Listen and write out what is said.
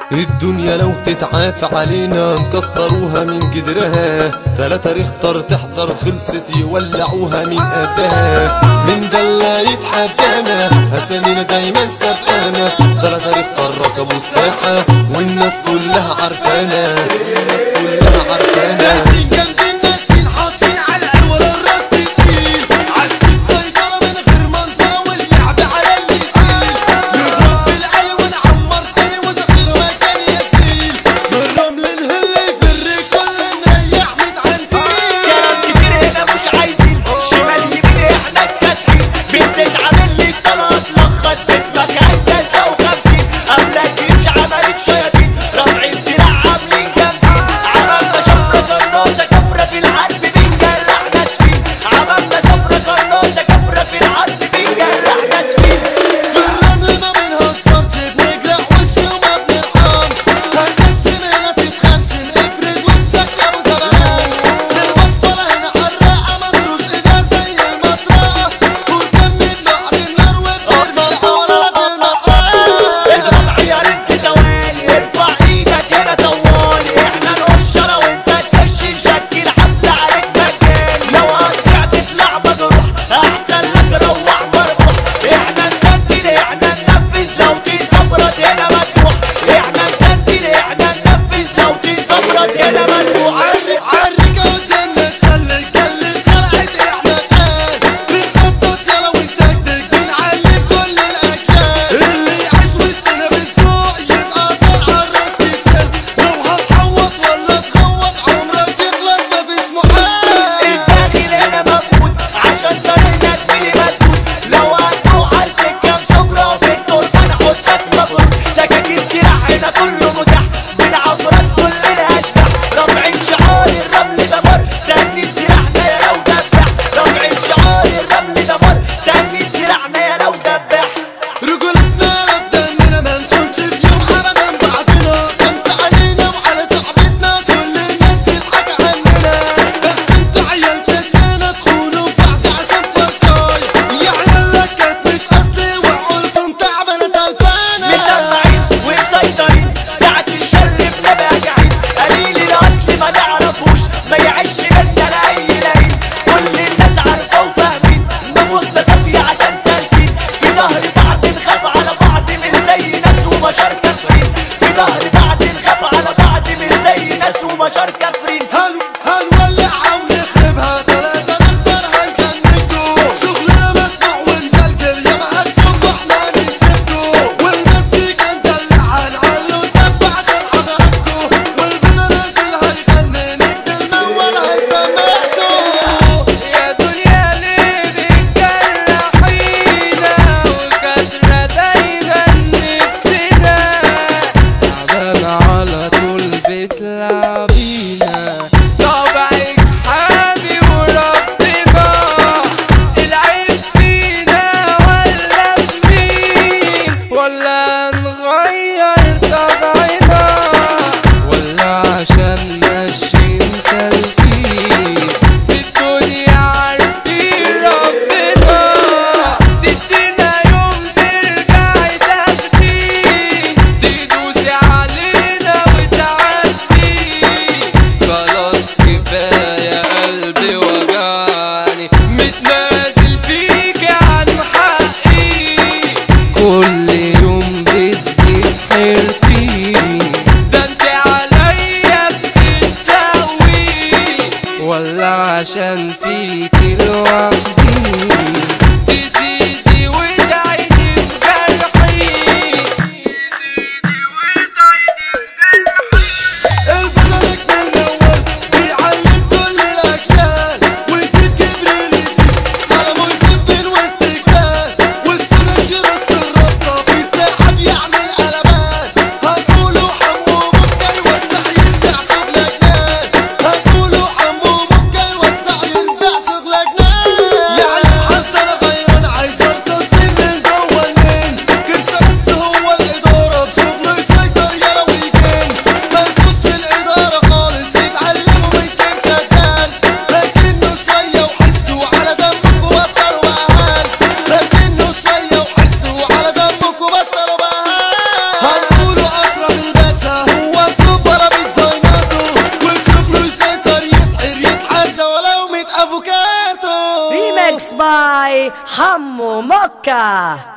الدنيا لو تتعافى علينا نكسروها من جدرها ثلاثة ريختر تحضر خلصت يولعوها من قدها من ده اللي يتحدانا اسامينا دايما سبقانا ثلاثة ريختر ركبوا الساحة والناس كلها عارفانا الناس كلها عارفانا ناسين جنب الناسين حاطين على العور الراس تقيل عزيز سيطرة من غير منظرة واللعب على اللي يشيل نضرب بالعلي ونعمر تاني وذخير مكان يسيل من رمل نهل يفر كل نريح متعنتين كلام كتير هنا مش عايزين شمال يمين احنا الكاسحين بتزعل اللي طلعت لخص اسمك هندسة وخمسين by حمو مكة